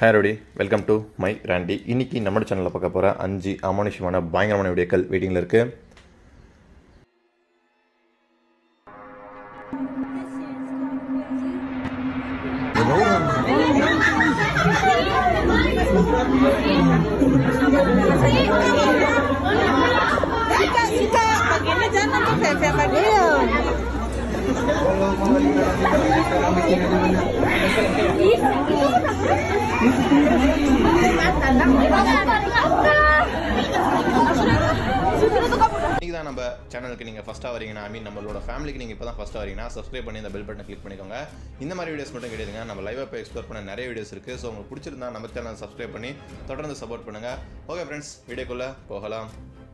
ஹேரோடி welcome to my ராண்டி இன்னைக்கு நம்ம சேனலில் பார்க்க போகிற அஞ்சு அமானுஷமான பயங்கரமான வீடியோக்கள் வெயிட்டிங்கில் இருக்குது Ika, Ika, pag ina dyan ang kafe, pag yun. இன்றைக்கி தான் நம்ம சேனலுக்கு நீங்கள் ஃபஸ்ட்டாக வரீங்கன்னா ஐ மீன் நம்மளோட ஃபேமிலிக்கு நீங்கள் இப்போ தான் ஃபஸ்ட்டாக வரீங்கன்னா சப்ஸ்கிரைப் பண்ணி இந்த பெல் பட்டனை கிளிக் பண்ணிக்கோங்க இந்த மாதிரி வீடியோஸ் மட்டும் கிடையாதுங்க நம்ம லைவாக போய் எக்ஸ்ப்ளோர் பண்ண நிறைய வீடியோஸ் இருக்குது ஸோ உங்களுக்கு பிடிச்சிருந்தா நம்ம சேனல் சப்ஸ்கிரைப் பண்ணி தொடர்ந்து சப்போர்ட் பண்ணுங்கள் ஓகே ஃப்ரெண்ட்ஸ் வீடியோக்குள்ளே போகலாம்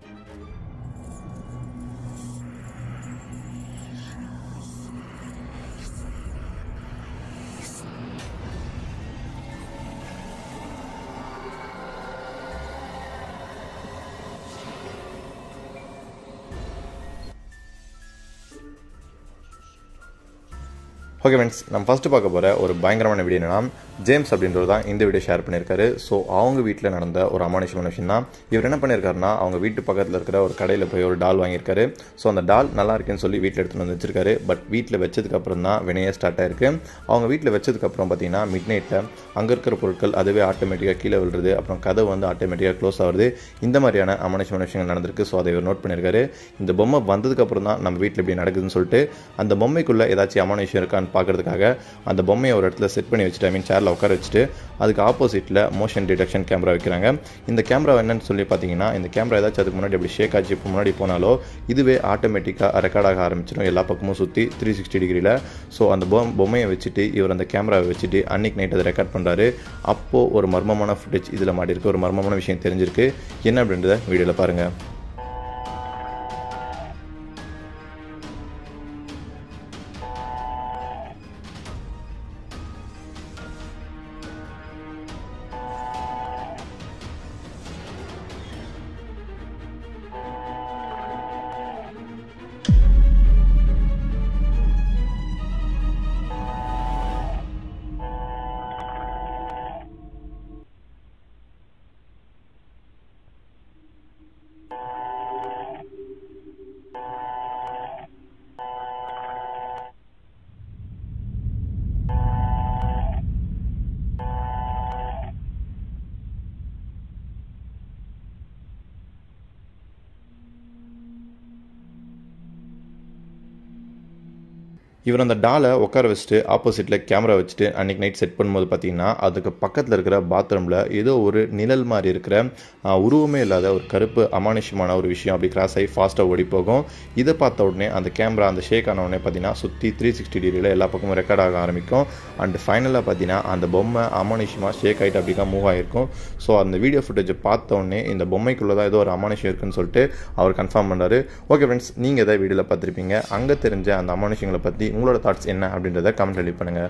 ஓகே ஃப்ரெண்ட்ஸ் நம்ம ஃபஸ்ட்டு பார்க்க போகிற ஒரு பயங்கரமான வீடியோ என்னன்னா ஜேம்ஸ் அப்படின்றவர் தான் இந்த வீடியோ ஷேர் பண்ணியிருக்காரு ஸோ அவங்க வீட்டில் நடந்த ஒரு அமானுஷமான விஷயம் தான் இவர் என்ன பண்ணியிருக்காருன்னா அவங்க வீட்டு பக்கத்தில் இருக்கிற ஒரு கடையில் போய் ஒரு டால் வாங்கியிருக்காரு ஸோ அந்த டால் நல்லா இருக்குன்னு சொல்லி வீட்டில் எடுத்துகிட்டு வந்து வச்சிருக்காரு பட் வீட்டில் வச்சதுக்கப்புறம் தான் வினையே ஸ்டார்ட் ஆயிருக்கு அவங்க வீட்டில் வச்சதுக்கப்புறம் பார்த்தீங்கன்னா மிட் நைட்டில் அங்கே இருக்கிற பொருட்கள் அதுவே ஆட்டோமேட்டிக்காக கீழே விழுறது அப்புறம் கதவு வந்து ஆட்டோமேட்டிக்காக க்ளோஸ் ஆகுது இந்த மாதிரியான அமானுஷமான விஷயங்கள் நடந்திருக்கு ஸோ அதை இவர் நோட் பண்ணியிருக்காரு இந்த பொம்மை வந்ததுக்கப்புறம் தான் நம்ம வீட்டில் இப்படி நடக்குதுன்னு சொல்லிட்டு அந்த பொம்மைக்குள்ளே ஏதாச்சும் அமான விஷயம் இருக்கான்னு பார்க்கறதுக்காக அந்த பொம்மையை ஒரு இடத்துல செட் பண்ணி வச்சுட்டு ஐ மீன் சேரில் உட்கார வச்சுட்டு அதுக்கு ஆப்போசிட்டில் மோஷன் டிடெக்ஷன் கேமரா வைக்கிறாங்க இந்த கேமரா என்னன்னு சொல்லி பார்த்தீங்கன்னா இந்த கேமரா ஏதாச்சும் அதுக்கு முன்னாடி அப்படி ஷேக் ஆச்சு இப்போ முன்னாடி போனாலோ இதுவே ஆட்டோமேட்டிக்காக ரெக்கார்ட் ஆக ஆரம்பிச்சிடும் எல்லா பக்கமும் சுற்றி த்ரீ சிக்ஸ்டி டிகிரியில் ஸோ அந்த பொம் பொம்மையை வச்சுட்டு இவர் அந்த கேமராவை வச்சுட்டு அன்னைக்கு நைட் அதை ரெக்கார்ட் பண்ணுறாரு அப்போது ஒரு மர்மமான ஃபுட்டேஜ் இதில் மாட்டிருக்கு ஒரு மர்மமான விஷயம் தெரிஞ்சிருக்கு என்ன அப்படின்றத வீடியோவில் பாருங்கள் இவர் அந்த டாலை உட்கார வச்சுட்டு ஆப்போசிட்டில் கேமரா வச்சுட்டு அன்றைக்கி நைட் செட் பண்ணும்போது பார்த்தீங்கன்னா அதுக்கு பக்கத்தில் இருக்கிற பாத்ரூமில் ஏதோ ஒரு நிழல் மாதிரி இருக்கிற ஆஹ், உருவமே இல்லாத ஒரு கருப்பு அமானுஷ்யமான ஒரு விஷயம் அப்படி கிராஸ் ஆகி ஃபாஸ்ட்டாக ஓடி போகும் இதை பார்த்த உடனே அந்த கேமரா அந்த ஷேக் ஆன உடனே பார்த்தீங்கன்னா சுற்றி த்ரீ சிக்ஸ்டி டிகிரியில் எல்லா பக்கமும் ரெக்கார்ட் ஆக ஆரம்பிக்கும் அண்ட் ஃபைனலாக பார்த்தீங்கன்னா அந்த பொம்மை அமானுஷ்யமாக ஷேக் ஆகிட்டு அப்படி தான் மூவ் ஆகிருக்கும் ஸோ அந்த வீடியோ ஃபுட்டேஜை பார்த்த உடனே இந்த பொம்மைக்குள்ளே தான் ஏதோ ஒரு அமானுஷ்யம் இருக்குன்னு சொல்லிட்டு அவர் கன்ஃபார்ம் பண்ணாரு ஓகே ஃப்ரெண்ட்ஸ் நீங்கள் எதாவது வீடியோவில் பார்த்துருப்பீங்க அங்கே தெரிஞ்ச அந்த அமானுஷ்யங்களை பற்றி உங்களோட தாட்ஸ் என்ன அப்படின்றத கமெண்ட் லீவ் பண்ணுங்கள்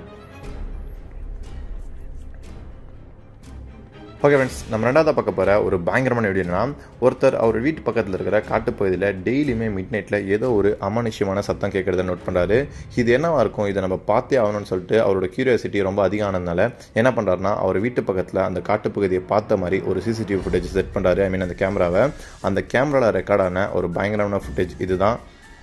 ஓகே ஃப்ரெண்ட்ஸ் நம்ம ரெண்டாவது பார்க்க போகிற ஒரு பயங்கரமான வீடியோனா ஒருத்தர் அவர் வீட்டு பக்கத்தில் இருக்கிற காட்டுப்பகுதியில் டெய்லியுமே மிட் நைட்டில் ஏதோ ஒரு அமானுஷ்யமான சத்தம் கேட்குறத நோட் பண்ணுறாரு இது என்னவா இருக்கும் இதை நம்ம பார்த்தே ஆகணும்னு சொல்லிட்டு அவரோட கியூரியாசிட்டி ரொம்ப அதிகம் ஆனதுனால என்ன பண்ணுறாருனா அவர் வீட்டு பக்கத்தில் அந்த காட்டுப்பகுதியை பார்த்த மாதிரி ஒரு சிசிடிவி ஃபுட்டேஜ் செட் பண்ணுறாரு ஐ மீன் அந்த கேமராவை அந்த கேமராவில் ரெக்கார்டான ஒரு பயங்கரமான ஃபுட்டேஜ் இதுதான்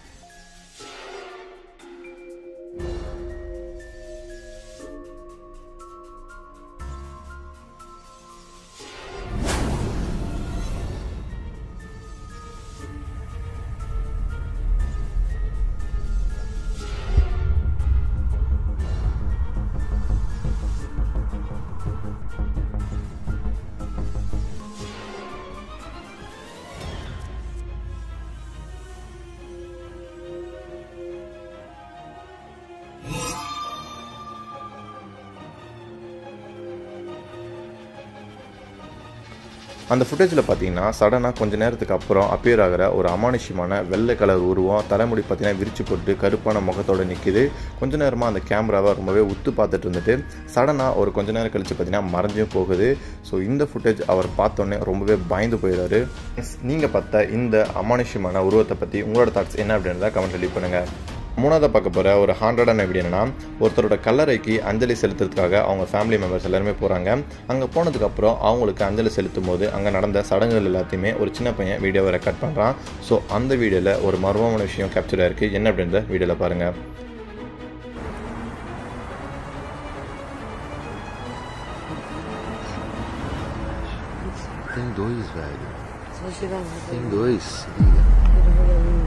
அந்த ஃபுட்டேஜில் பார்த்தீங்கன்னா சடனாக கொஞ்ச நேரத்துக்கு அப்புறம் அப்பியர் ஆகிற ஒரு அமானுஷ்யமான வெள்ளை கலர் உருவம் தலைமுடி பார்த்தீங்கன்னா விரிச்சு போட்டு கருப்பான முகத்தோட நிற்கிது கொஞ்ச நேரமாக அந்த கேமராவை ரொம்பவே உத்து பார்த்துட்டு இருந்துட்டு சடனாக ஒரு கொஞ்ச நேரம் கழிச்சு பார்த்தீங்கன்னா மறைஞ்சும் போகுது ஸோ இந்த ஃபுட்டேஜ் அவர் பார்த்தோன்னே ரொம்பவே பயந்து போயிடுறாரு நீங்கள் பார்த்த இந்த அமானுஷ்யமான உருவத்தை பற்றி உங்களோட தாட்ஸ் என்ன அப்படின்றத கமெண்ட் லீவ் பண்ணுங்கள் மூணாவது பார்க்க போகிற ஒரு ஹாண்டடான வீடியோ என்னன்னா ஒருத்தரோட கல்லறைக்கு அஞ்சலி செலுத்துறதுக்காக அவங்க ஃபேமிலி மெம்பர்ஸ் எல்லாருமே போகிறாங்க அங்கே போனதுக்கப்புறம் அவங்களுக்கு அஞ்சலி செலுத்தும் போது அங்கே நடந்த சடங்குகள் எல்லாத்தையுமே ஒரு சின்ன பையன் வீடியோவை ரெக்கார்ட் பண்ணுறான் ஸோ அந்த வீடியோவில் ஒரு மர்மமான விஷயம் கேப்சர் ஆயிருக்கு என்ன அப்படின்றத வீடியோவில் பாருங்கள் Tem dois, velho. Só chegar lá. Tem dois. Liga.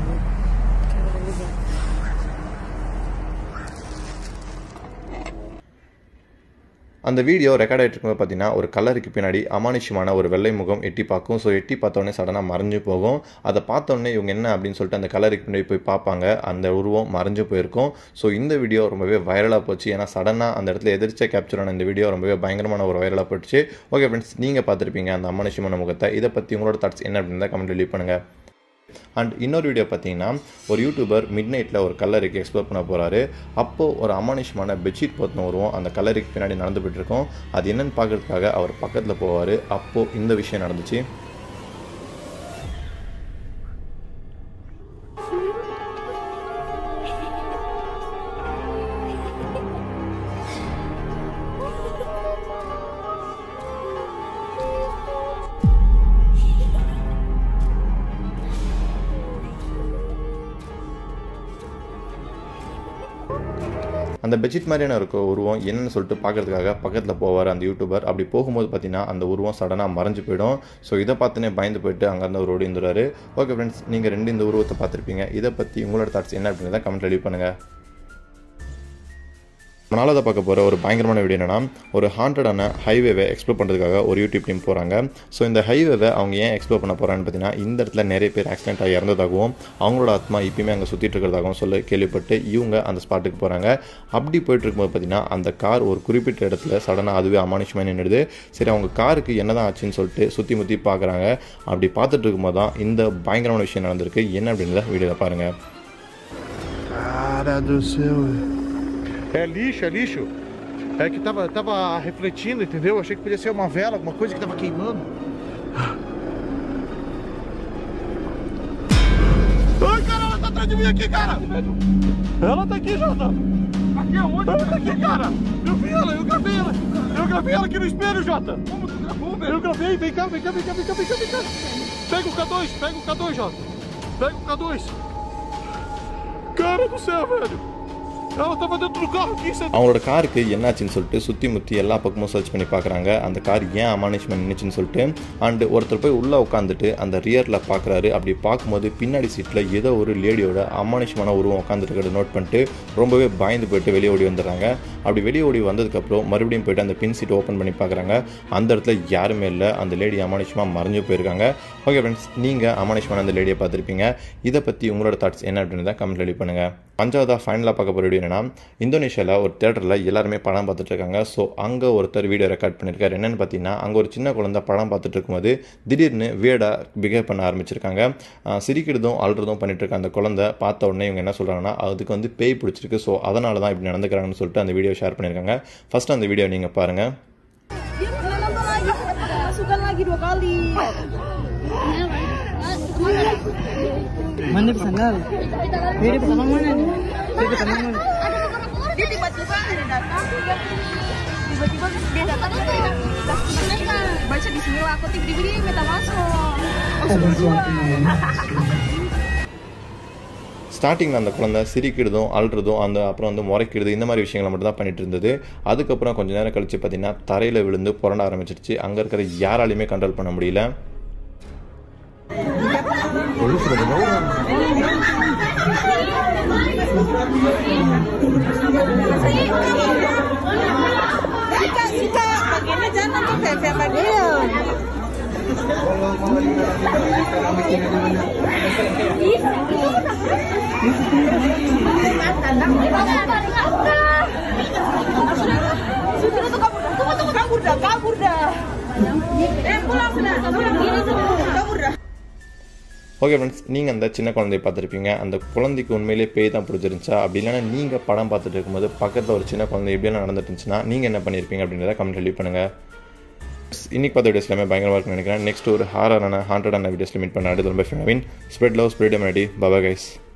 அந்த வீடியோ ரெக்கார்ட் ஆகிட்டு இருக்கும்போது பார்த்தீங்கன்னா ஒரு கலருக்கு பின்னாடி அமானுஷ்யமான ஒரு வெள்ளை முகம் எட்டி பார்க்கும் ஸோ எட்டி பார்த்தோன்னே சடனாக மறைஞ்சு போகும் அதை பார்த்தோன்னே இவங்க என்ன அப்படின்னு சொல்லிட்டு அந்த கலருக்கு பின்னாடி போய் பார்ப்பாங்க அந்த உருவம் மறைஞ்சு போயிருக்கும் ஸோ இந்த வீடியோ ரொம்பவே வைரலாக போச்சு ஏன்னா சடனாக அந்த இடத்துல எதிர்ச்சியாக கேப்சர் ஆன இந்த வீடியோ ரொம்பவே பயங்கரமான ஒரு வைரலாக போயிடுச்சு ஓகே ஃப்ரெண்ட்ஸ் நீங்கள் பார்த்துருப்பீங்க அந்த அமானுஷ்யமான முகத்தை இதை பற்றி உங்களோட தாட்ஸ் என்ன அப்படின்னு கமெண்ட் லீவ் பண்ணுங்கள் அண்ட் இன்னொரு வீடியோ பார்த்தீங்கன்னா ஒரு யூடியூபர் மிட் நைட்டில் ஒரு கல்லறைக்கு எக்ஸ்ப்ளோர் பண்ண போகிறாரு அப்போது ஒரு அமானுஷ்யமான பெட்ஷீட் போத்தின வருவோம் அந்த கல்லறைக்கு பின்னாடி நடந்து போயிட்டு இருக்கோம் அது என்னன்னு பார்க்கறதுக்காக அவர் பக்கத்தில் போவார் அப்போது இந்த விஷயம் நடந்துச்சு அந்த பெட்ஷீட் மாதிரியான இருக்க உருவம் என்னன்னு சொல்லிட்டு பார்க்கறதுக்காக பக்கத்தில் போவார் அந்த யூடியூபர் அப்படி போகும்போது பார்த்தீங்கன்னா அந்த உருவம் சடனாக மறைஞ்சு போயிடும் ஸோ இதை பார்த்துனே பயந்து போயிட்டு அங்கேருந்து ஒரு ஓடி வந்துடுவார் ஓகே ஃப்ரெண்ட்ஸ் நீங்கள் ரெண்டு இந்த உருவத்தை பார்த்துருப்பீங்க இதை பற்றி உங்களோட தாட்ஸ் என்ன அப்படின்றத கமெண்ட் ரெடி பண்ணுங்கள் நாலாவது பார்க்க போகிற ஒரு பயங்கரமான வீடியோ என்னன்னா ஒரு ஹாண்டடான ஹைவேவை எக்ஸ்ப்ளோர் பண்ணுறதுக்காக ஒரு யூடியூப் டீம் போகிறாங்க ஸோ இந்த ஹைவேவை அவங்க ஏன் எக்ஸ்ப்ளோர் பண்ண போகிறான்னு பார்த்தீங்கன்னா இந்த இடத்துல நிறைய பேர் ஆக்சிடென்ட் ஆகி இறந்ததாகவும் அவங்களோட ஆத்மா இப்பயுமே அங்கே சுற்றிட்டு இருக்கிறதாகவும் சொல்லி கேள்விப்பட்டு இவங்க அந்த ஸ்பாட்டுக்கு போகிறாங்க அப்படி போயிட்டு இருக்கும்போது பார்த்தீங்கன்னா அந்த கார் ஒரு குறிப்பிட்ட இடத்துல சடனாக அதுவே அமானுஷமாக நின்றுடுது சரி அவங்க காருக்கு என்னதான் ஆச்சுன்னு சொல்லிட்டு சுற்றி முற்றி பார்க்குறாங்க அப்படி பார்த்துட்டு இருக்கும்போது தான் இந்த பயங்கரமான விஷயம் நடந்திருக்கு என்ன அப்படின்றத வீடியோவில் பாருங்கள் Cara do céu. É lixo, é lixo. É que tava, tava refletindo, entendeu? Achei que podia ser uma vela, alguma coisa que tava queimando. Ai, cara, ela tá atrás de mim aqui, cara! Ela tá aqui, Jota! Aqui aonde? Ela tá aqui, cara! Eu vi ela, eu gravei ela! Eu gravei ela aqui no espelho, Jota! Como tu gravou, velho? Eu gravei, vem cá, vem cá, vem cá, vem cá, vem cá, vem cá! Pega o K2, pega o K2, Jota! Pega o K2! Cara do céu, velho! Ela tava dentro do carro aqui, você அவங்களோட காருக்கு என்னாச்சுன்னு சொல்லிட்டு சுற்றி முற்றி எல்லா பக்கமும் search பண்ணி பார்க்குறாங்க அந்த கார் ஏன் அமானுஷ்மெண்ட் நின்றுச்சுன்னு சொல்லிட்டு அண்டு ஒருத்தர் போய் உள்ளே உட்காந்துட்டு அந்த ரியரில் பார்க்குறாரு அப்படி பார்க்கும்போது பின்னாடி சீட்டில் ஏதோ ஒரு லேடியோட அமானுஷ்யமான உருவம் உட்காந்துருக்கிறத நோட் பண்ணிட்டு ரொம்பவே பயந்து போயிட்டு வெளியே ஓடி வந்துடுறாங்க அப்படி வெளியே ஓடி வந்ததுக்கப்புறம் மறுபடியும் போயிட்டு அந்த பின் சீட் ஓப்பன் பண்ணி பார்க்குறாங்க அந்த இடத்துல யாருமே இல்லை அந்த லேடி அமானுஷ்யமாக மறைஞ்சு போயிருக்காங்க ஓகே ஃப்ரெண்ட்ஸ் நீங்கள் அமானுஷ்யமான அந்த லேடியை பார்த்துருப்பீங்க இதை பற்றி உங்களோட தாட்ஸ் என்ன அப்படின்றத கமெண்ட் ரெடி பண்ணுங்கள் அஞ்சாவதாக ஃபைனலாக பார்க்க போகிற வீடியோ என்னன்னா இந்தோனேஷியாவில் ஒரு தேட்டரில் எல்லாருமே படம் பார்த்துட்டு இருக்காங்க ஸோ அங்கே ஒருத்தர் வீடியோ ரெக்கார்ட் பண்ணியிருக்காரு என்னென்னு பார்த்தீங்கன்னா அங்கே ஒரு சின்ன குழந்தை படம் பார்த்துட்டு இருக்கும்போது திடீர்னு வேடாக பிஹேவ் பண்ண ஆரம்பிச்சிருக்காங்க ஆஹ் சிரிக்கிறதும் அழுறதும் பண்ணிட்டு இருக்க அந்த குழந்தை பார்த்த உடனே இவங்க என்ன சொல்கிறாங்கன்னா அதுக்கு வந்து பேய் பிடிச்சிருக்கு ஸோ அதனால தான் இப்படி நடந்துக்கிறாங்கன்னு சொல்லிட்டு அந்த வீடியோ ஷேர் பண்ணியிருக்காங்க ஃபர்ஸ்ட் அந்த வீடியோ நீங்கள் பாருங்கள் Dia udah nonton lagi, masukkan lagi dua kali. Mana pesandal? Ini pertama mana nih? Ini pertama mana? Dia tiba-tiba ada datang, tiba-tiba dia datang baca Bismillah aku tiba-tiba dia minta masuk. Ada sesuatu. ஸ்டார்டிங்கில் அந்த குழந்தை சிரிக்கிறதும் அழுறதும் அந்த அப்புறம் வந்து முறைக்கிறது இந்த மாதிரி விஷயங்களை மட்டும் தான் பண்ணிட்டு இருந்தது அதுக்கப்புறம் கொஞ்ச நேரம் கழிச்சு பார்த்தீங்கன்னா தரையில் விழுந்து புரண்ட ஆரம்பிச்சிருச்சு அங்கே இருக்கிற யாராலையுமே கண்ட்ரோல் பண்ண முடியல Ika, Ika, bagiannya jangan tuh kayak bagian. Sudah tuh kabur dah, tunggu tunggu kabur dah, kabur dah. Eh pulang sudah, pulang gini tuh, kabur dah. Okay friends நீங்கள் அந்த சின்ன குழந்தைய பார்த்துருப்பீங்க அந்த குழந்தைக்கு உண்மையிலேயே பேய் தான் பிடிச்சிருந்துச்சா அப்படி இல்லைன்னா நீங்கள் படம் பார்த்துட்டு இருக்கும்போது பக்கத்தில் ஒரு சின்ன குழந்தை எப்படியெல்லாம் நடந்துட்டு இருந்துச்சுன்னா நீங்கள் என்ன பண்ணியிருப்பீங்க அப்படின்றத கமெண்ட் லீவ் பண்ணுங்கள் இன்னைக்கு பார்த்த வீடியோஸ் எல்லாமே பயங்கரமாக இருக்குன்னு நினைக்கிறேன் நெக்ஸ்ட் ஒரு ஹாரான ஹாண்டடான வீடியோஸில் மீட் பண்ண அடுத்து ரொம்ப ஃபேமின் ஸ்ப்ரெட் லவ் ஸ்ப்ரெட் எமனிட்டி பபா கைஸ்